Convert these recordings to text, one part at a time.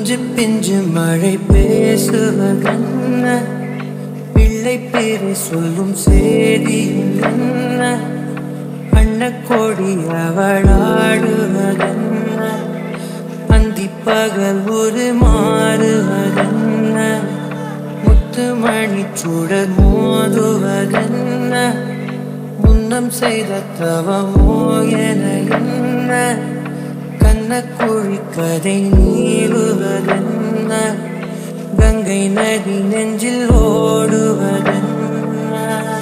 பிஞ்சு பிஞ்சு மழை பேசுவதென்ன பிள்ளை பேரை சொல்லும் செய்தி என்ன அன்னக்கோடி அவளாடுவதென்ன பந்தி பகல் ஒரு மாறுவதென்ன முத்துமணி சுடர் மோதுவதென்ன முன்னம் செய்த தவமோ என என்ன கண்ணக்குழி கதை நீளுவதென்ன கங்கை நதி நெஞ்சில் ஓடுவதென்ன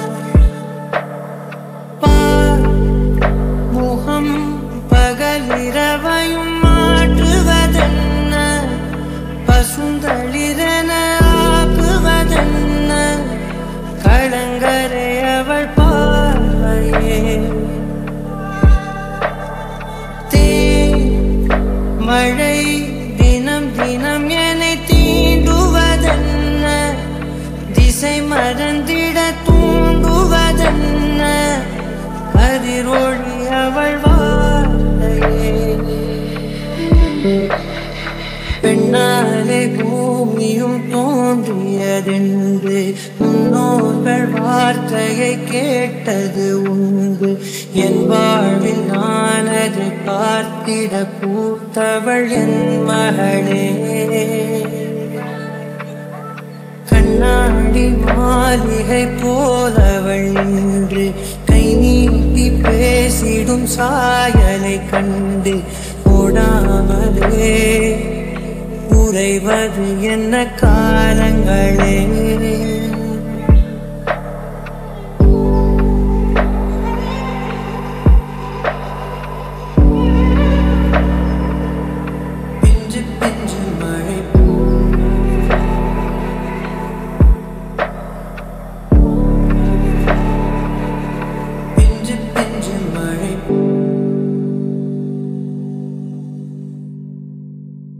பார் முகம் பகலிரவையும் மாற்றுவதென்ன பசுந்தளிரென ஆக்குவதென்ன களங்கரை அவள் பார்வையே தேன் மழை தினம் தினம் என்னை தீண்டுவதென்ன திசை மறந்திட தூண்டுவதென்ன கதிரொளி அவள் வாழையே பெண்ணாலே பூமியும் தோன்றியதென்று முன்னோர்கள் வார்த்தையை கேட்டது உண்டு என் வாழ்வில் நான் அதை பார்த்திட பூத்தவள் என் மகளே கண்ணாடி மாளிகை போலவள் இன்று கை நீட்டி பேசிடும் சாயலை கண்டு ஓடாமலே உறைவது என்ன காலங்களே